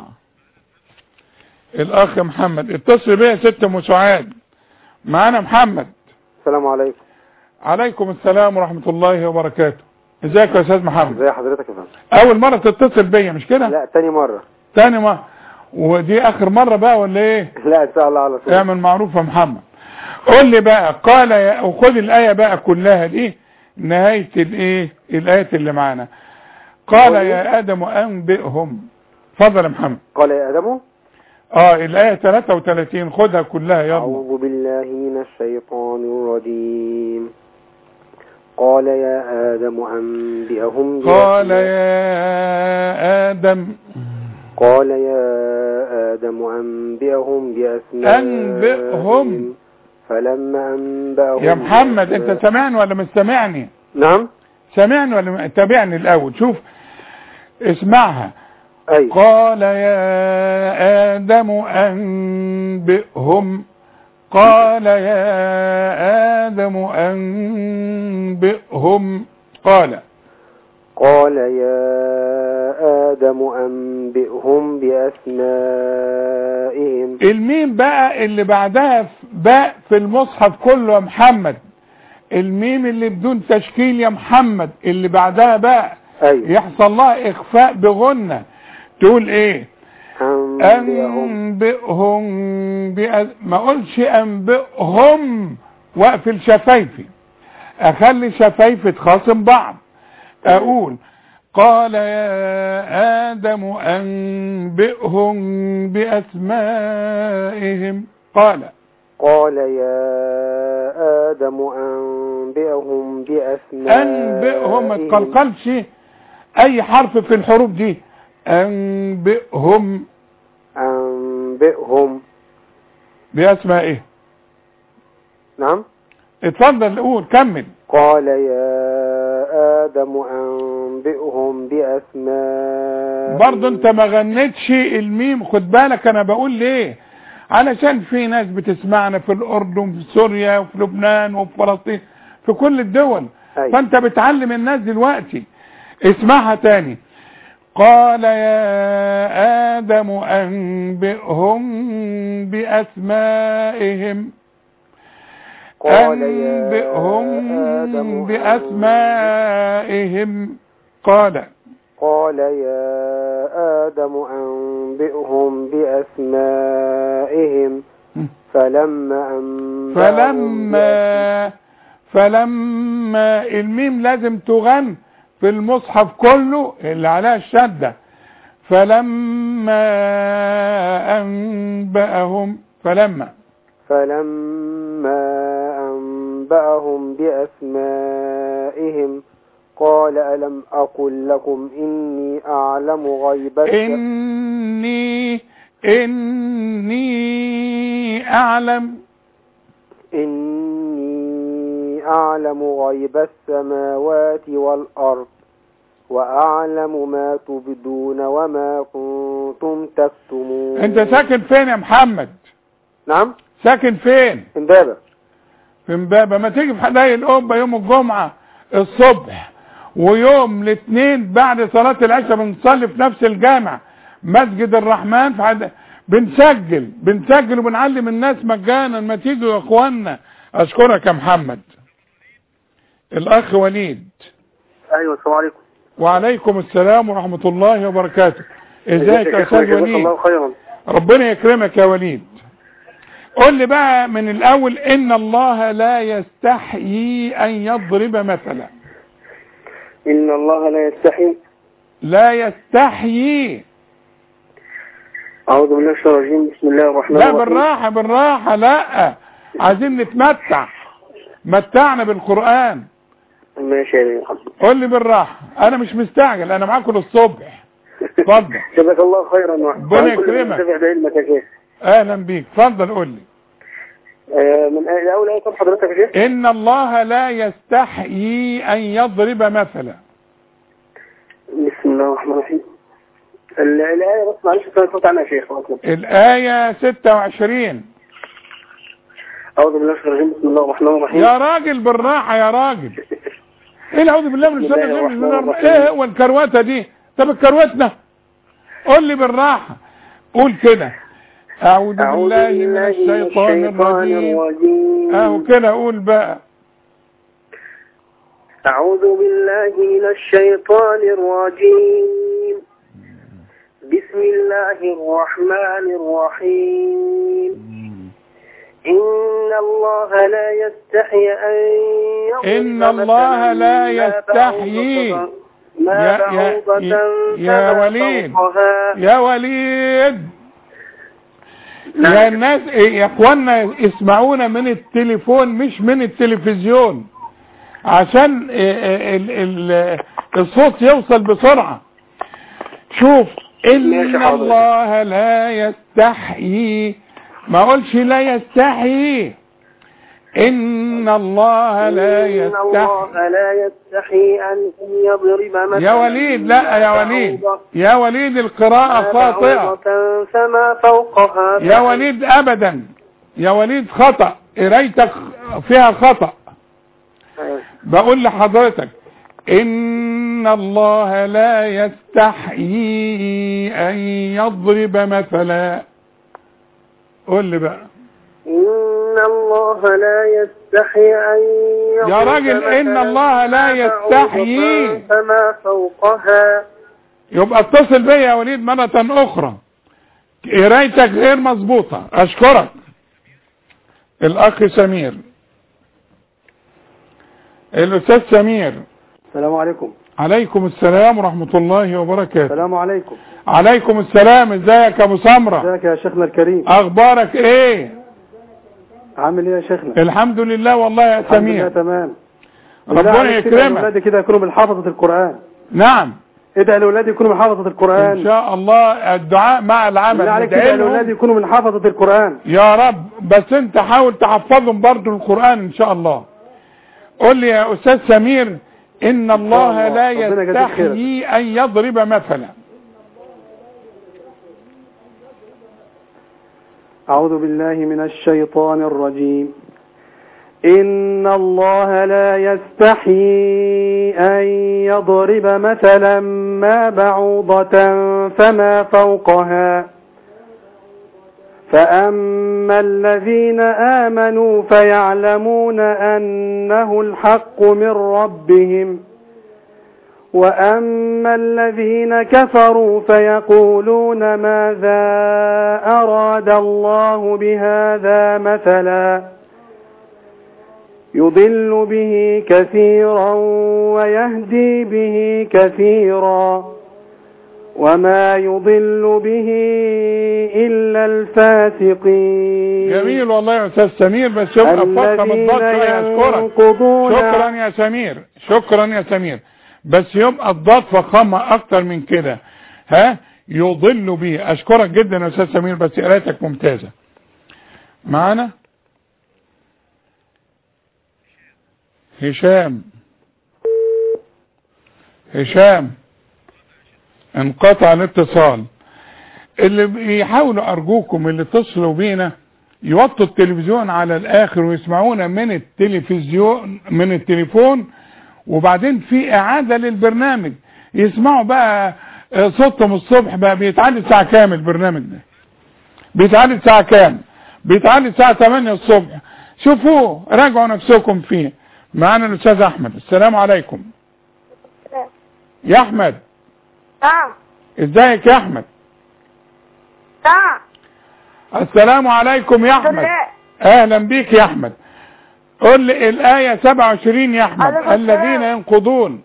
الاخ محمد اتصل بيا ست ام سعاد معانا محمد السلام عليكم عليكم السلام ورحمة الله وبركاته ازيك يا استاذ محمد ازي حضرتك يا فندم اول مرة تتصل بيا مش كده لا تاني مرة تاني مرة ودي اخر مرة بقى ولا ايه لا ان شاء الله على طول اعمل معروف يا محمد قول لي بقى قال يا وخد الايه بقى كلها دي نهايه الايه الايات اللي معانا قال يا ادم انبئهم اتفضل يا محمد قال يا ادم اه الايه 33 خدها كلها يلا اعوذ بالله من الشيطان الرجيم قال يا ادم انبئهم قال بأسماء- يا ادم قال يا آدم أنبئهم بأسمائهم أنبئهم. فلما أنبأهم يا محمد بأسماء- انت سامعني ولا مش سامعني نعم سامعني ولا م- تابعني الاول شوف اسمعها أي قال يا آدم أنبئهم قال يا آدم أنبئهم قال قال يا آدم أنبئهم بأسمائهم الميم بقى اللي بعدها ف- باء في المصحف كله يا محمد الميم اللي بدون تشكيل يا محمد اللي بعدها بقى أي يحصل لها إخفاء بغنة تقول إيه أنبئهم أنبئهم بأ... ما أقولش أنبئهم وأقفل شفايفي أخلي شفايفي تخاصم بعض أقول قال يا آدم أنبئهم بأسمائهم قال قال يا آدم أنبئهم بأسمائهم أنبئهم ما تقلقلش أي حرف في الحروف دي أنبئهم أنبئهم بأسمائهم نعم اتفضل قول كمل قال يا آدم أنبئهم بأسمائهم برضه انت ما غنيتش الميم خد بالك انا بقول ليه علشان في ناس بتسمعنا في الاردن وفي سوريا وفي لبنان وفي فلسطين في كل الدول أي. فانت بتعلم الناس دلوقتي اسمعها تاني قال يا آدم أنبئهم بأسمائهم قال يا أنبئهم آدم بأسمائهم قال قال يا آدم أنبئهم بأسمائهم فلما أنبأهم فلما فلما الميم لازم تغن في المصحف كله اللي عليها الشدة فلما أنبأهم فلما فلما أنبأهم بأسمائهم قال ألم أقل لكم إني أعلم غيب الس- إني إني أعلم إني أعلم غيب السماوات والأرض وأعلم ما تبدون وما كنتم تكتمون أنت ساكن فين يا محمد نعم ساكن فين امبابة في امبابة ما تيجي في حدائق القبة يوم الجمعة الصبح ويوم الاثنين بعد صلاة العشاء بنصلي في نفس الجامع مسجد الرحمن في حد... بنسجل بنسجل وبنعلم الناس مجانا ما تيجوا يا اخوانا اشكرك يا محمد الاخ وليد ايوه السلام عليكم وعليكم السلام ورحمة الله وبركاته ازيك يا استاذ جزاك وليد الله خيرا ربنا يكرمك يا وليد قول لي بقى من الاول ان الله لا يستحيي ان يضرب مثلا ان الله لا يستحي لا يستحيي اعوذ بالله من الشيطان الرجيم بسم الله الرحمن لا الرحيم بالراحة بالراحة لا عايزين نتمتع متعنا بالقرآن ماشي يا حبيبي قول لي بالراحة انا مش مستعجل انا معاكم للصبح اتفضل جزاك الله خيرا ربنا يكرمك. بعلمك يا شيخ اهلا بيك اتفضل قول لي آه، من آية اول ايه طب حضرتك يا شيخ ان الله لا يستحيي ان يضرب مثلا بسم الله الرحمن الرحيم ال- الايه بس معلش كنت فوت عنها يا شيخ الايه 26 اعوذ بالله من الشيطان الرجيم بسم الله الرحمن الرحيم يا راجل بالراحه يا راجل ايه اعوذ بالله من الشيطان بسم الله الرجيم الرحمن الرحيم. ايه هو الكروته دي طب الكروتنا قول لي بالراحه قول كده اعوذ أعوذ بالله من الشيطان الرجيم الرجيم. اهو كده قول بقى أعوذ بالله من الشيطان الرجيم بسم الله الرحمن الرحيم إن الله لا يستحي أن يضرب إن الله مثلاً لا ما يستحيي. بعوضة- ما يا- يا- بعوضة يا فما وليد. فوقها. يا وليد نعم. يا الناس يا اخوانا اسمعونا من التليفون مش من التلفزيون عشان ال ال الصوت يوصل بسرعة شوف ماشي ان حاضر. الله لا يستحيي ما اقولش لا يستحيي ان الله لا إن يستحيي الله لا يستحي أن يضرب مثلا يا وليد لا يا وليد يا وليد القراءة ما خاطئة بعوضة فما فوقها يا وليد ابدا يا وليد خطأ قرايتك فيها خطأ بقول لحضرتك ان الله لا يستحيي ان يضرب مثلا قول لي بقى إن الله لا يستحي أن يضرب يا راجل إن مثلاً الله لا ما يستحيي. بعوضة فما فوقها يبقى اتصل بيا يا وليد مرة اخرى قرايتك غير مظبوطة اشكرك الاخ سمير الاستاذ سمير السلام عليكم عليكم السلام ورحمة الله وبركاته السلام عليكم عليكم السلام ازيك يا ابو سمرة ازيك يا شيخنا الكريم اخبارك ايه عامل ايه يا شيخنا الحمد لله والله يا الحمد لله سمير تمام ربنا يكرمك اولادي كده يكونوا من حافظة القرآن نعم ادعي لاولادي يكونوا من حافظة القرآن ان شاء الله الدعاء مع العمل بالله عليك ندعي ادعي لهم. لاولادي يكونوا من حافظة القرآن يا رب بس انت حاول تحفظهم برضو القرآن ان شاء الله قول لي يا استاذ سمير ان الله الله. لا ربنا يجازيك خيرا. يستحيي ان يضرب مثلا أعوذ بالله من الشيطان الرجيم إن الله لا يستحيي أن يضرب مثلا ما بعوضة فما فوقها فأما الذين آمنوا فيعلمون أنه الحق من ربهم وأما الذين كفروا فيقولون ماذا أراد الله بهذا مثلا يضل به كثيرا ويهدي به كثيرا وما يضل به إلا الفاسقين جميل والله يا استاذ سمير بس يبقى فخم الذين الضغط شويه اشكرك ينقضون شكرا يا سمير شكرا يا سمير بس يبقى الضاد فخامة اكتر من كده ها يضل به اشكرك جدا يا استاذ سمير بس قرايتك ممتازة معانا هشام هشام انقطع الاتصال اللي بيحاولوا ارجوكم اللي اتصلوا بينا يوطوا التلفزيون على الاخر ويسمعونا من التلفزيون من التليفون وبعدين في اعادة للبرنامج يسمعوا بقى آه، صوتهم الصبح بقى بيتعاد الساعة كام البرنامج ده بيتعاد الساعة كام بيتعاد الساعة 8 الصبح شوفوه راجعوا نفسكم فيه معانا الاستاذ احمد السلام عليكم يا احمد اه ازيك يا احمد اه السلام عليكم يا احمد اهلا بيك يا احمد قل لي الايه 27 يا احمد عليكم السلام. الذين ينقضون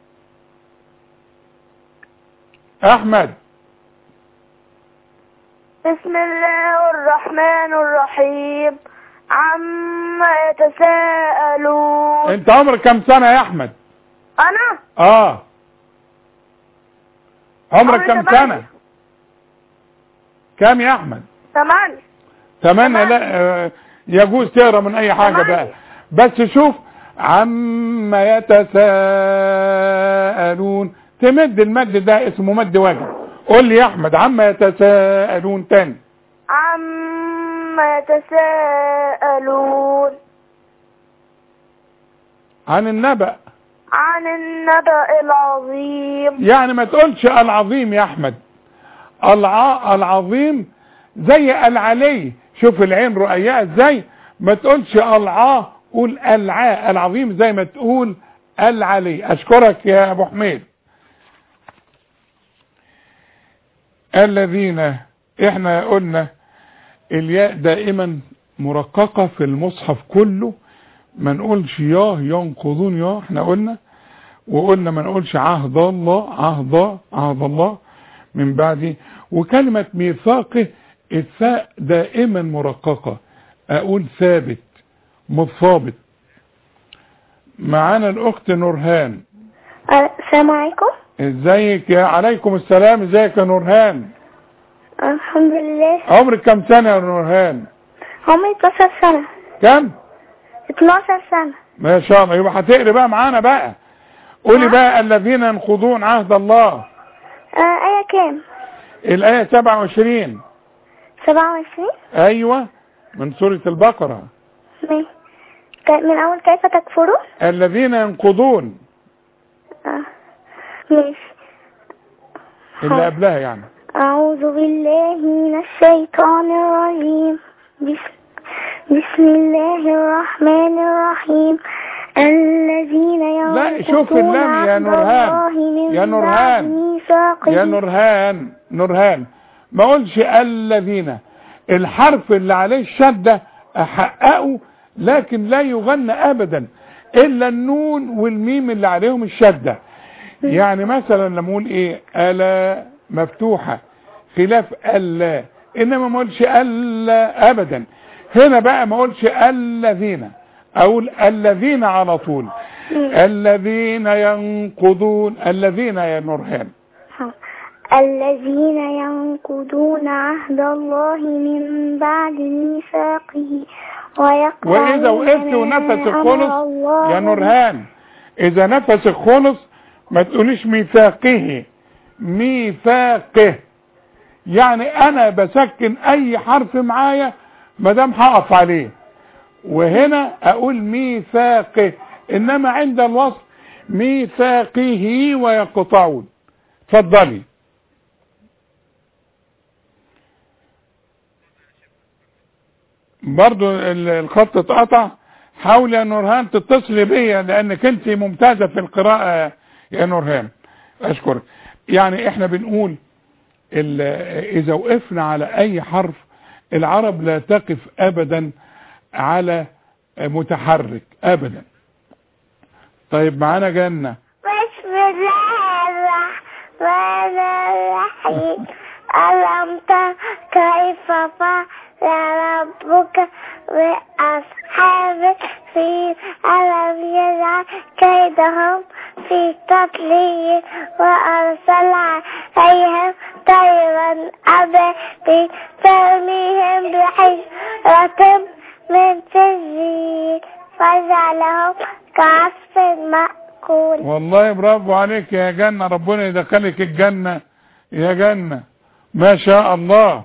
احمد بسم الله الرحمن الرحيم عما يتساءلون انت عمرك كم سنه يا احمد انا اه عمرك عمري كم تمانية. سنه كم يا احمد ثمانية ثمانية لا آه، يجوز تقرا من اي حاجة بقى بس شوف عما يتساءلون تمد المد ده اسمه مد واجب قول لي يا احمد عما يتساءلون تاني عما يتساءلون عن النبأ عن النبأ العظيم يعني ما تقولش العظيم يا احمد الع... العظيم زي العلي شوف العين رؤياء ازاي ما تقولش العا قول العاء العظيم زي ما تقول العلي اشكرك يا ابو حميد الذين احنا قلنا الياء دائما مرققة في المصحف كله ما نقولش ياه ينقضون ياه احنا قلنا وقلنا ما نقولش عهد الله عهد عهد الله من بعد وكلمة ميثاقه الثاء دائما مرققة اقول ثابت مصابت معانا الاخت نورهان السلام عليكم ازيك يا عليكم السلام ازيك يا نورهان الحمد لله عمرك كم سنة يا نورهان عمري 12 سنة كم 12 سنة ما شاء الله يبقى هتقري بقى معانا بقى قولي بقى الذين ينقضون عهد الله آه آية كام؟ الآية 27 27 أيوة من سورة البقرة من ك- من أول كيف تكفرون؟ الذين ينقضون آه. ماشي اللي قبلها يعني أعوذ بالله من الشيطان الرجيم بسم, بسم الله الرحمن الرحيم الذين لا شوف اللام يا نورهان يا نورهان يا نورهان نورهان ما اقولش الذين الحرف اللي عليه الشدة احققه لكن لا يغنى ابدا الا النون والميم اللي عليهم الشدة يعني مثلا لما اقول ايه الا مفتوحة خلاف الا انما ما اقولش الا ابدا هنا بقى ما اقولش الذين اقول الذين على طول الذين ينقضون الذين يا نورهان الذين ينقضون عهد الله من بعد ميثاقه ويقطعون واذا وقفت ما ونفسك أمر خلص الله يا نورهان اذا نفسك خلص ما تقوليش ميثاقه ميثاقه يعني انا بسكن اي حرف معايا ما دام هقف عليه وهنا اقول ميثاقه انما عند الوصف ميثاقه ويقطعون اتفضلي برضو ال- الخط اتقطع حاول يا نورهان تتصلي بيا لانك انت ممتازة في القراءة يا نورهان اشكرك يعني احنا بنقول ال- اذا وقفنا على اي حرف العرب لا تقف ابدا على متحرك ابدا طيب معانا جنة بسم الله الرحمن الرحيم ألم تر كيف فعل ربك بأصحاب الفيل ألم يجعل كيدهم في تضليل وأرسل عليهم طيرا أبابيل ترميهم بحجرة من سجيل فجعلهم كعصف مأكول والله برافو عليك يا جنة ربنا يدخلك الجنة يا جنة ما شاء الله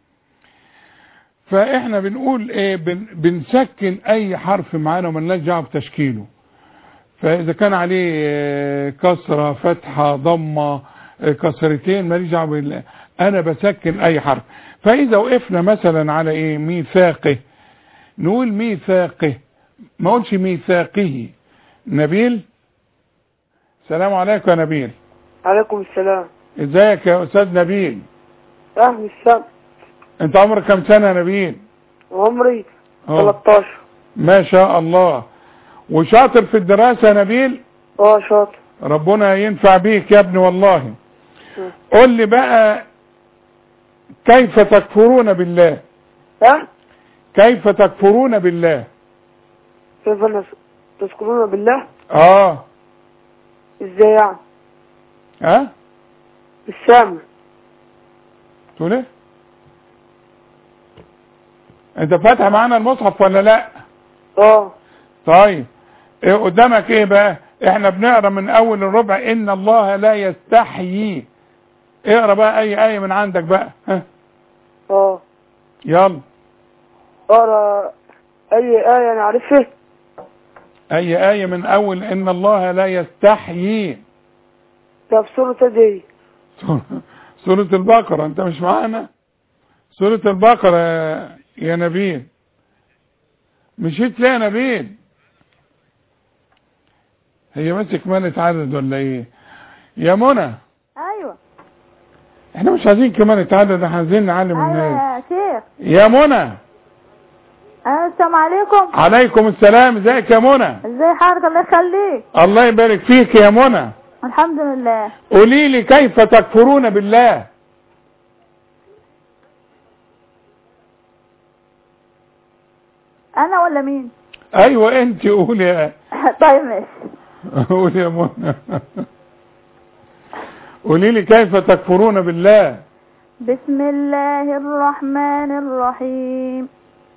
فاحنا بنقول ايه بن بنسكن اي حرف معانا وملناش دعوه بتشكيله فاذا كان عليه آه، كسره فتحه ضمه آه، كسرتين ماليش دعوه بال- انا بسكن اي حرف فاذا وقفنا مثلا على ايه ميثاقه نقول ميثاقه ما اقولش ميثاقه نبيل السلام عليكم يا نبيل عليكم السلام ازيك يا استاذ نبيل أهل السبت انت عمرك كم سنه يا نبيل عمري اه 13 ما شاء الله وشاطر في الدراسة يا نبيل اه شاطر ربنا ينفع بيك يا ابني والله قول لي بقى كيف تكفرون بالله ها كيف تكفرون بالله كيف نس- تذكرون بالله اه ازاي يعني ها السامع تقول ايه انت فاتح معانا المصحف ولا لا اه طيب إيه قدامك ايه بقى احنا بنقرا من اول الربع ان الله لا يستحيي اقرا بقى اي ايه من عندك بقى ها اه يلا اقرا اي آية نعرفها اي ايه من اول ان الله لا يستحيي طب سورة دي سورة البقرة انت مش معانا سورة البقرة يا- يا نبيل مشيت ليه يا نبيل هي ماسك مالة عدد ولا ايه يا منى ايوه احنا مش عايزين كمان عدد احنا عايزين نعلم ايوه الناس يا شيخ يا منى آه، السلام عليكم عليكم السلام ازيك يا منى ازي حضرتك الله يخليك الله يبارك فيك يا منى الحمد لله قولي لي كيف تكفرون بالله انا ولا مين ايوه انت قولي يا طيب ماشي قولي يا منى قولي لي كيف تكفرون بالله بسم الله الرحمن الرحيم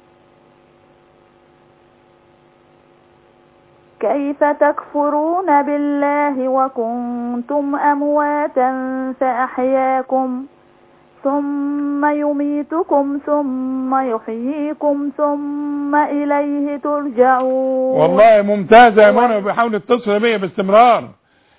كيف تكفرون بالله وكنتم أمواتا فأحياكم ثم يميتكم ثم يحييكم ثم إليه ترجعون والله ممتازة يا منى وبيحاول يتصل بيا باستمرار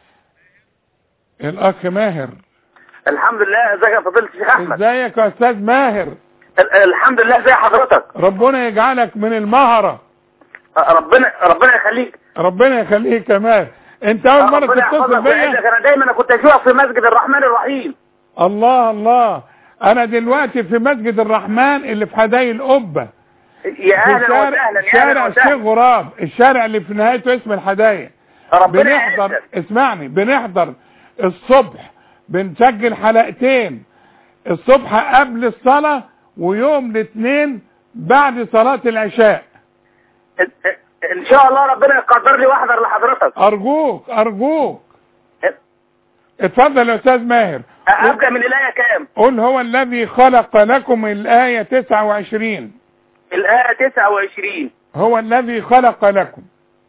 الاخ ماهر الحمد لله ازيك يا فضيلة الشيخ احمد ازيك يا استاذ ماهر ال- الحمد لله ازي حضرتك ربنا يجعلك من المهرة أه، ربنا ربنا يخليك ربنا يخليك يا ماهر انت اول مرة ربنا تتصل يحفظك ويعزك بيا انا دايما كنت اشوفك في مسجد الرحمن الرحيم الله الله انا دلوقتي في مسجد الرحمن اللي في حدائق القبة يا في اهلا شارع, وسهلا يا شارع اهلا الشيخ وسهلا غراب الشارع اللي في نهايته اسم الحدائق ربنا بنحضر يعزك اسمعني بنحضر الصبح بنسجل حلقتين الصبح قبل الصلاة ويوم الاثنين بعد صلاة العشاء ال- ال- ان شاء الله ربنا يقدر لي واحضر لحضرتك ارجوك ارجوك اتفضل يا استاذ ماهر ابدا من الايه كام قل هو الذي خلق لكم الآية 29 الايه 29 هو الذي خلق لكم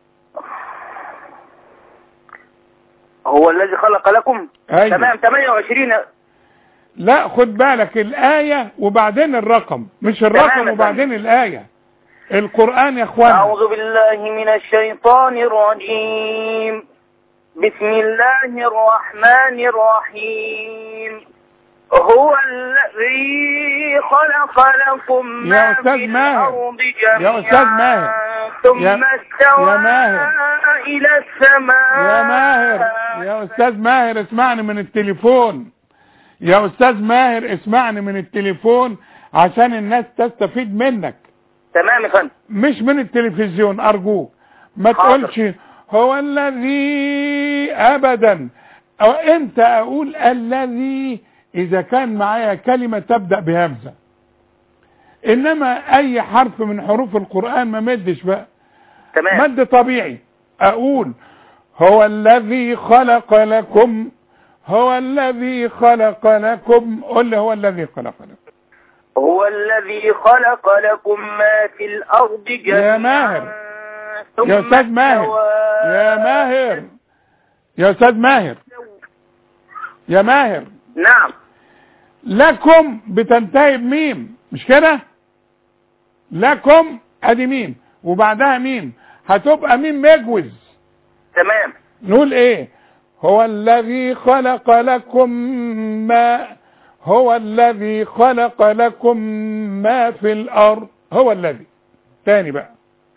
هو الذي خلق لكم أيوة. تمام 28 لا خد بالك الآية وبعدين الرقم مش الرقم تمام يا وبعدين الآية القرآن يا اخوانا أعوذ بالله من الشيطان الرجيم بسم الله الرحمن الرحيم هو الذي خلق لكم يا ما أستاذ في ماهر. الأرض يا أستاذ ماهر. ثم يا- استوى يا ماهر. إلى السماء يا ماهر يا استاذ ماهر اسمعني من التليفون يا استاذ ماهر اسمعني من التليفون عشان الناس تستفيد منك تمام يا فندم مش من التلفزيون ارجوك ما حاضر. تقولش هو الذي ابدا او انت اقول الذي اذا كان معايا كلمة تبدأ بهمزة انما اي حرف من حروف القرآن ما مدش بقى تمام مد طبيعي اقول هو الذي خلق لكم هو الذي خلق لكم قل لي هو الذي خلق لكم هو الذي خلق لكم ما في الأرض جميعا يا ماهر ثم يا استاذ ماهر استوى يا ماهر يا استاذ ماهر يا ماهر نعم لكم بتنتهي بميم مش كده لكم ادي ميم وبعدها ميم هتبقى ميم مجوز تمام نقول ايه هو الذي خلق لكم ما هو الذي خلق لكم ما في الارض هو الذي تاني بقى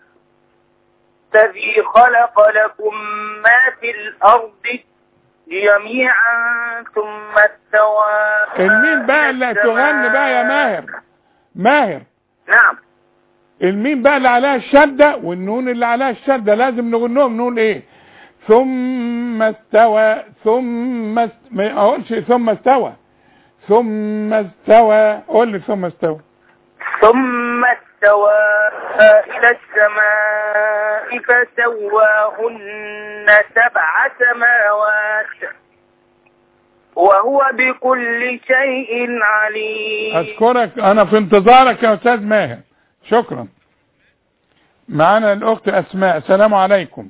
الذي خلق لكم ما في الأرض جميعا ثم استوى الميم بقى اللي هتغني بقى يا ماهر ماهر نعم الميم بقى اللي عليها الشدة والنون اللي عليها الشدة لازم نغنهم نقول ايه ثم استوى ثم است... ما اقولش ثم استوى ثم استوى قول لي ثم استوى ثم استوى إلى السماء فسواهن سبع سماوات وهو بكل شيء عليم اشكرك انا في انتظارك يا استاذ ماهر شكرا معانا الاخت اسماء السلام عليكم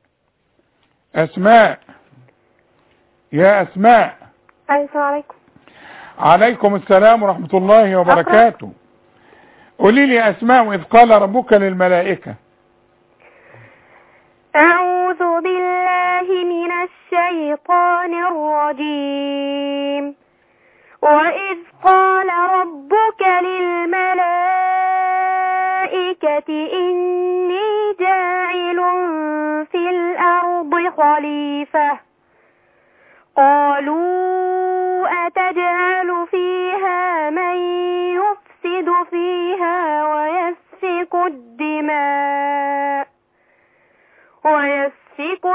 اسماء يا اسماء أيوة السلام عليكم عليكم السلام ورحمة الله وبركاته قولي لي يا اسماء واذ قال ربك للملائكة أعوذ بالله من الشيطان الرجيم وإذ قال ربك للملائكة إني جاعل في الأرض خليفة قالوا أتجعل فيها من يفسد فيها ويسفك الدماء ويسفك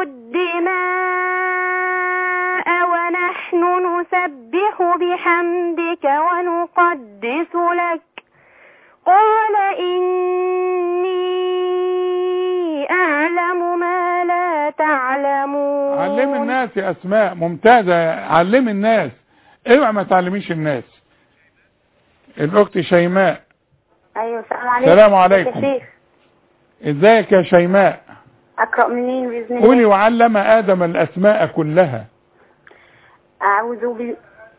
الدماء ونحن نسبح بحمدك ونقدس لك قال إني أعلم ما لا تعلمون علم الناس يا اسماء ممتازة علم الناس اوعى ما تعلميش الناس الاخت شيماء ايوه السلام عليكم السلام عليكم. يا شيخ ازيك يا شيماء اقرا منين باذن الله قولي وعلم ادم الاسماء كلها اعوذ بال...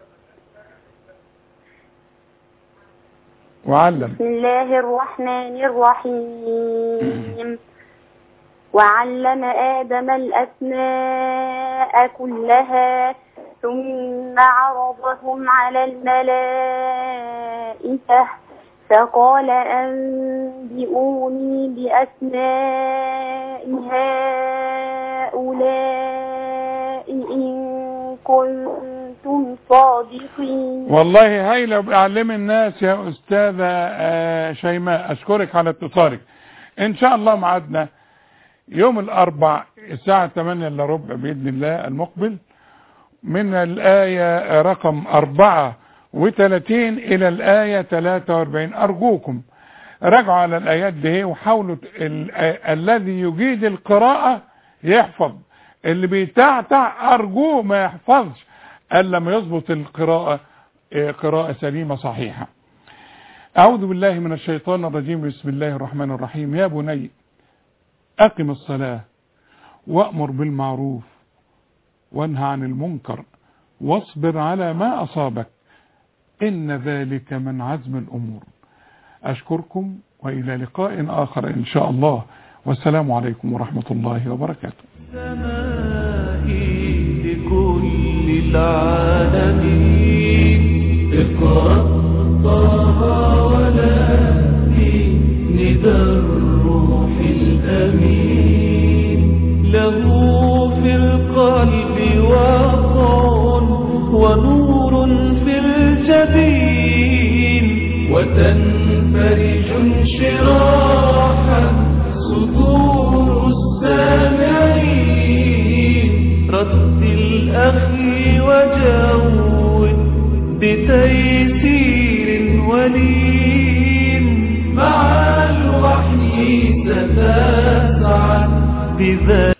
وعلم بسم الله الرحمن الرحيم وعلم آدم الأسماء كلها ثم عرضهم على الملائكة فقال أنبئوني بأسماء هؤلاء إن كنتم صادقين والله هايلة وبأعلم الناس يا أستاذة آه، شيماء أشكرك على اتصالك إن شاء الله معادنا يوم الأربع الساعة 8 إلا ربع بإذن الله المقبل من الآية رقم 34 إلى الآية 43 أرجوكم راجعوا على الآيات دي وحاولوا ت- ال- آه، الذي يجيد القراءة يحفظ اللي بيتعتع أرجوه ما يحفظش ألا ما يظبط القراءة آه، قراءة سليمة صحيحة أعوذ بالله من الشيطان الرجيم بسم الله الرحمن الرحيم يا بني أقم الصلاة وأمر بالمعروف وانهى عن المنكر واصبر على ما أصابك إن ذلك من عزم الأمور أشكركم وإلى لقاء آخر إن شاء الله والسلام عليكم ورحمة الله وبركاته لكل العالمين اقرأ طه ونهدي ندى الروح الأمين له في القلب وقع ونور في الجبين وتنفرج انشراحا صدور السامعين رتل أخي وجود بتيسير ولين مع الوحي ستسعد بذلك